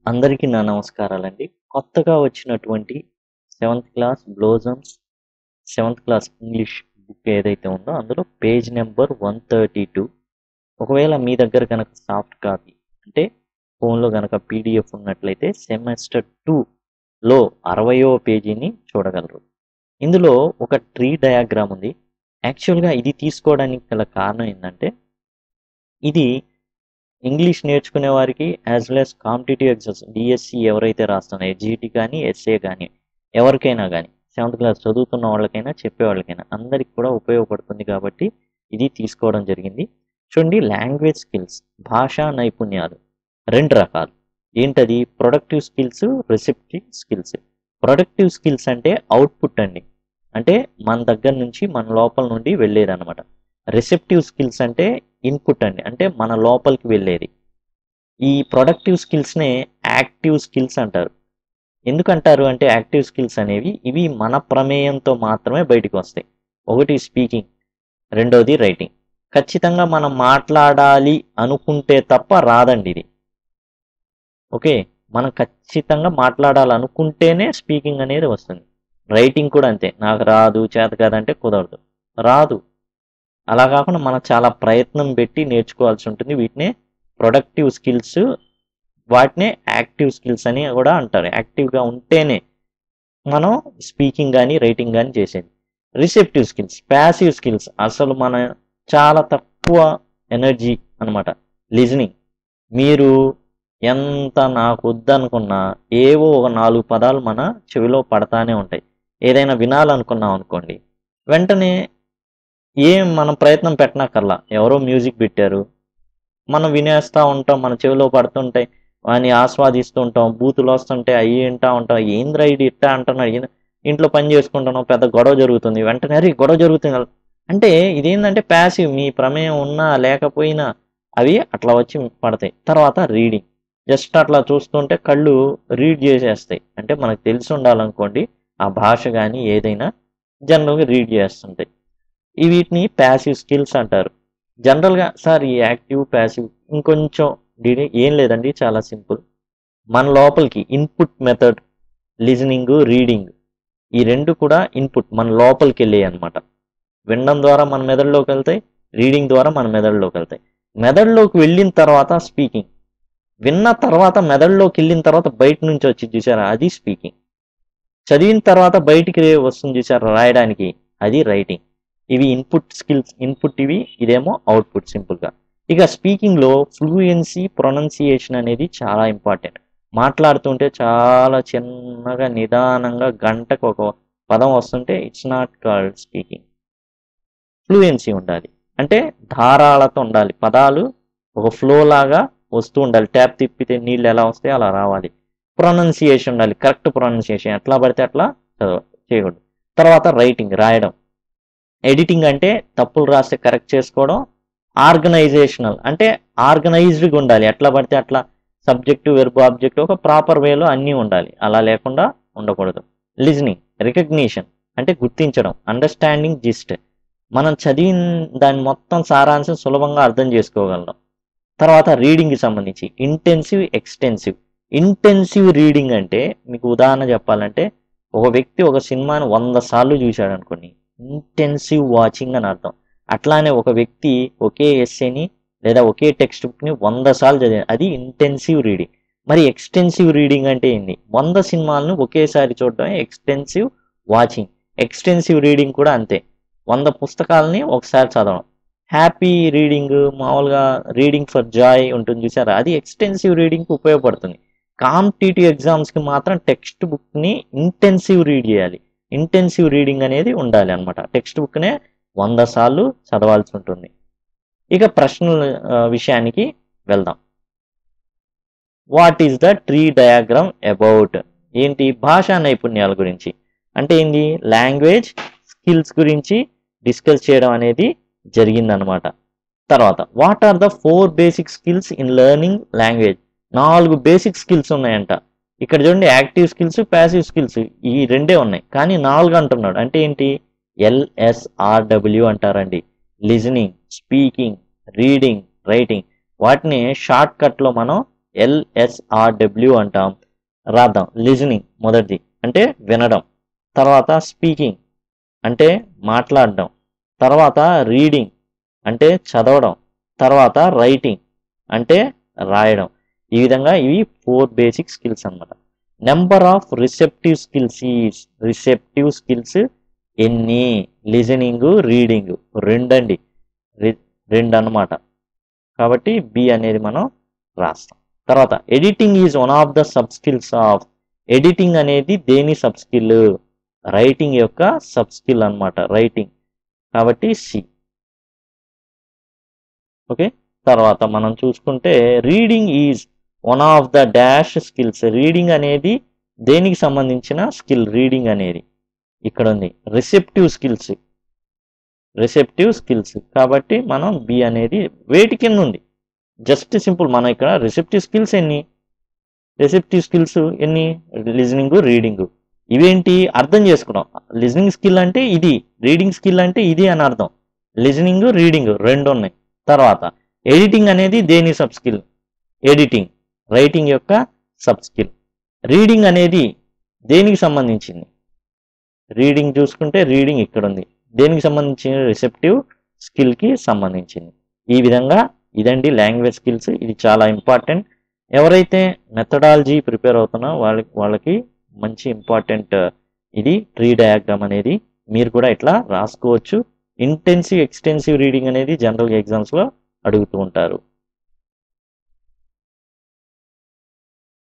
అందరికీ నా నమస్కారాలండి కొత్తగా వచ్చినటువంటి seventh class blossoms seventh class English book ఏదైతే ఉందో అందులో page number one thirty two ఒకవేళ మీ దగ్గర కనుక సాఫ్ట్ కాపీ అంటే ఫోన్లో కనుక పీడిఎఫ్ ఉన్నట్లయితే సెమెస్టర్ టూలో అరవయో పేజీని చూడగలరు ఇందులో ఒక ట్రీ డయాగ్రామ్ ఉంది యాక్చువల్గా ఇది తీసుకోవడానికి గల కారణం ఏంటంటే ఇది ఇంగ్లీష్ నేర్చుకునే వారికి as well as competitive exams DSC ఎవరైతే రాస్తున్నారో జీటీ కానీ ఎస్ఏ కానీ ఎవరికైనా కానీ సెవెంత్ క్లాస్ చదువుతున్న వాళ్ళకైనా చెప్పే వాళ్ళకైనా అందరికి కూడా ఉపయోగపడుతుంది కాబట్టి ఇది తీసుకోవడం జరిగింది చూడండి లాంగ్వేజ్ స్కిల్స్ భాషా నైపుణ్యాలు రెండు రకాలు ఏంటది productive skills receptive skills productive skills అంటే అవుట్పుట్ అండి అంటే మన దగ్గర నుంచి మన లోపల నుండి వెళ్ళేది అనమాట రిసెప్టివ్ స్కిల్స్ అంటే ఇన్పుట్ అండి అంటే మన లోపలికి వెళ్ళేది ఈ ప్రొడక్టివ్ స్కిల్స్నే యాక్టివ్ స్కిల్స్ అంటారు ఎందుకంటారు అంటే యాక్టివ్ స్కిల్స్ అనేవి ఇవి మన ప్రమేయంతో మాత్రమే బయటకు వస్తాయి ఒకటి స్పీకింగ్ రెండోది రైటింగ్ ఖచ్చితంగా మనం మాట్లాడాలి అనుకుంటే తప్ప రాదండి ఇది ఓకే మనం ఖచ్చితంగా మాట్లాడాలనుకుంటేనే స్పీకింగ్ అనేది వస్తుంది రైటింగ్ కూడా అంతే నాకు రాదు చేత కాదంటే కుదరదు రాదు అలా కాకుండా మనం చాలా ప్రయత్నం పెట్టి నేర్చుకోవాల్సి ఉంటుంది వీటినే ప్రొడక్టివ్ స్కిల్స్ వాటినే యాక్టివ్ స్కిల్స్ అని కూడా అంటారు యాక్టివ్గా ఉంటేనే మనం స్పీకింగ్ కానీ రైటింగ్ కానీ చేసేది రిసెప్టివ్ స్కిల్స్ ప్యాసివ్ స్కిల్స్ అసలు మన చాలా తక్కువ ఎనర్జీ అనమాట లిజనింగ్ మీరు ఎంత నాకు వద్దనుకున్నా ఏవో ఒక నాలుగు పదాలు మన చెవిలో పడతానే ఉంటాయి ఏదైనా వినాలనుకున్నాం అనుకోండి వెంటనే ఏం మనం ప్రయత్నం పెట్టనక్కర్లా ఎవరో మ్యూజిక్ పెట్టారు మనం వినేస్తూ ఉంటాం మన చెవిలో పడుతుంటాయి వాని ఆస్వాదిస్తూ ఉంటాం బూతులు వస్తుంటే అవి వింటా ఉంటాం ఏంద్రా ఇది ఇట్టా అంటున్నాడు ఏంది- ఇంట్లో పని చేసుకుంటున్నాం పెద్ద గొడవ జరుగుతుంది వెంటనే అరే గొడవ జరుగుతుంది కదా." అంటే ఇదేంటంటే ప్యాసివ్ మీ ప్రమేయం ఉన్నా లేకపోయినా అవి అట్లా వచ్చి పడతాయి తర్వాత రీడింగ్ జస్ట్ అట్లా చూస్తుంటే కళ్ళు రీడ్ చేసేస్తాయి అంటే మనకు తెలిసి ఉండాలనుకోండి ఆ భాష కానీ ఏదైనా జనరల్గా రీడ్ చేస్తుంటాయి ఈ వీటిని ప్యాసివ్ స్కిల్స్ అంటారు జనరల్గా సార్ ఈ యాక్టివ్ ప్యాసివ్ ఇంకొంచెం డీడీ ఏం లేదండి చాలా సింపుల్ మన లోపలికి ఇన్పుట్ మెథడ్ లిజనింగ్ రీడింగ్ ఈ రెండు కూడా ఇన్పుట్ మన లోపలికి వెళ్ళాయి అనమాట వినడం ద్వారా మన మెదడులోకి వెళ్తాయి రీడింగ్ ద్వారా మన మెదడులోకి వెళ్తాయి మెదడులోకి వెళ్ళిన తర్వాత స్పీకింగ్ విన్న తర్వాత మెదడులోకి వెళ్ళిన తర్వాత బయట నుంచి వచ్చి చూసారా అది స్పీకింగ్ చదివిన తర్వాత బయటికి రే- వస్తుంది చూసారా రాయడానికి అది రైటింగ్ ఇవి ఇన్పుట్ స్కిల్స్ ఇన్పుట్ ఇవి ఇదేమో అవుట్పుట్ సింపుల్గా ఇక స్పీకింగ్లో ఫ్లూయెన్సీ ప్రొనౌన్సియేషన్ అనేది చాలా ఇంపార్టెంట్ మాట్లాడుతుంటే చాలా చిన్నగా నిదానంగా గంటకు ఒక పదం వస్తుంటే it's not called speaking fluency ఉండాలి అంటే ధారాళత ఉండాలి పదాలు ఒక ఫ్లో లాగా వస్తూ ఉండాలి ట్యాప్ తిప్పితే నీళ్ళు ఎలా వస్తాయి అలా రావాలి ప్రొనౌన్సియేషన్ ఉండాలి కరెక్ట్ ప్రొనౌన్సియేషన్ ఎట్లా పడితే అట్లా చదవ చేయకూడదు తర్వాత రైటింగ్ రాయడం ఎడిటింగ్ అంటే తప్పులు రాస్తే కరెక్ట్ చేసుకోవడం ఆర్గనైజేషనల్ అంటే ఆర్గనైజ్డ్గా ఉండాలి ఎట్లా పడితే అట్లా సబ్జెక్టు వెర్బ్ ఆబ్జెక్ట్ ఒక ప్రాపర్ వేలో అన్నీ ఉండాలి అలా లేకుండా ఉండకూడదు లిజనింగ్ రికగ్నిషన్ అంటే గుర్తించడం అండర్స్టాండింగ్ జిస్ట్ మనం చదివిన దాని మొత్తం సారాంశం సులభంగా అర్థం చేసుకోగలం తర్వాత రీడింగ్కి సంబంధించి ఇంటెన్సివ్ ఎక్స్టెన్సివ్ ఇంటెన్సివ్ రీడింగ్ అంటే మీకు ఉదాహరణ చెప్పాలంటే ఒక వ్యక్తి ఒక సినిమాని వంద సార్లు చూశాడు అనుకోండి ఇంటెన్సివ్ వాచింగ్ అని అర్థం అట్లానే ఒక వ్యక్తి ఒకే ఎస్సేని లేదా ఒకే టెక్స్ట్ బుక్ని వంద సార్లు చదివాడు అది ఇంటెన్సివ్ రీడింగ్ మరి ఎక్స్టెన్సివ్ రీడింగ్ అంటే ఏంది వంద సినిమాలను ఒకేసారి చూడటమే ఎక్స్టెన్సివ్ వాచింగ్ ఎక్స్టెన్సివ్ రీడింగ్ కూడా అంతే వంద పుస్తకాలని ఒకసారి చదవడం హ్యాపీ రీడింగ్ మామూలుగా రీడింగ్ ఫర్ జాయ్ ఉంటుంది చూసారా అది ఎక్స్టెన్సివ్ రీడింగ్కి ఉపయోగపడుతుంది కాంపిటేటివ్ ఎగ్జామ్స్కి మాత్రం టెక్స్ట్ బుక్ని ఇంటెన్సివ్ రీడ్ చేయాలి ఇంటెన్సివ్ రీడింగ్ అనేది ఉండాలి అనమాట టెక్స్ట్ బుక్నే వంద సార్లు చదవాల్సి ఉంటుంది ఇక ప్రశ్నల ఆ, విషయానికి వెళ్దాం what is the tree diagram about ఏంటి భాషా నైపుణ్యాల గురించి అంటే ఏంటి లాంగ్వేజ్ స్కిల్స్ గురించి డిస్కస్ చేయడం అనేది జరిగిందనమాట తర్వాత what are the four basic skills in learning language నాలుగు బేసిక్ స్కిల్స్ ఉన్నాయంట ఇక్కడ చూడండి యాక్టివ్ స్కిల్స్ ప్యాసివ్ స్కిల్స్ ఈ రెండే ఉన్నాయి కానీ నాలుగు అంటున్నాడు అంటే ఏంటి ఎల్ఎస్ఆర్డబ్ల్యూ అంటారండి లిజనింగ్ స్పీకింగ్ రీడింగ్ రైటింగ్ వాటిని షార్ట్ కట్లో మనం ఎల్ఎస్ఆర్డబ్ల్యూ అంటాం రాద్దాం లిజనింగ్ మొదటిది అంటే వినడం తర్వాత స్పీకింగ్ అంటే మాట్లాడడం తర్వాత రీడింగ్ అంటే చదవడం తర్వాత రైటింగ్ అంటే రాయడం ఈ విధంగా ఇవి ఫోర్ బేసిక్ స్కిల్స్ అన్నమాట number of receptive skills is receptive skills ఎన్ని లిజనింగ్ రీడింగ్ రెండండి రె- రెండు అన్నమాట కాబట్టి బి అనేది మనం రాస్తాం తర్వాత editing is one of the sub skills of editing అనేది దేని సబ్ స్కిల్ రైటింగ్ యొక్క సబ్ స్కిల్ అనమాట రైటింగ్ కాబట్టి సి ఓకే తర్వాత మనం చూసుకుంటే reading is one of the dash skills reading అనేది దేనికి సంబంధించిన స్కిల్ రీడింగ్ అనేది ఇక్కడ ఉంది రిసెప్టివ్ స్కిల్స్ రిసెప్టివ్ స్కిల్స్ కాబట్టి మనం బి అనేది వేటి కింద ఉంది జస్ట్ సింపుల్ మనం ఇక్కడ రిసెప్టివ్ స్కిల్స్ ఎన్ని రిసెప్టివ్ స్కిల్స్ ఎన్ని లిజనింగ్ రీడింగ్ ఇవేంటి అర్థం చేసుకున్నాం లిజనింగ్ స్కిల్ అంటే ఇది రీడింగ్ స్కిల్ అంటే ఇది అని అర్థం లిజనింగ్ రీడింగ్ రెండు ఉన్నాయి తర్వాత ఎడిటింగ్ అనేది దేని సబ్ స్కిల్ ఎడిటింగ్ రైటింగ్ యొక్క సబ్ స్కిల్ రీడింగ్ అనేది దేనికి సంబంధించింది రీడింగ్ చూసుకుంటే రీడింగ్ ఇక్కడ ఉంది దేనికి సంబంధించిన రిసెప్టివ్ స్కిల్కి సంబంధించింది ఈ విధంగా ఇదండి లాంగ్వేజ్ స్కిల్స్ ఇది చాలా ఇంపార్టెంట్ ఎవరైతే మెథడాలజీ ప్రిపేర్ అవుతున్నా వాళ్ళకి వాళ్ళకి మంచి ఇంపార్టెంట్ ఇది ట్రీ డయాగ్రామ్ అనేది మీరు కూడా ఇట్లా రాసుకోవచ్చు ఇంటెన్సివ్ ఎక్స్టెన్సివ్ రీడింగ్ అనేది జనరల్గా ఎగ్జామ్స్లో అడుగుతూ ఉంటారు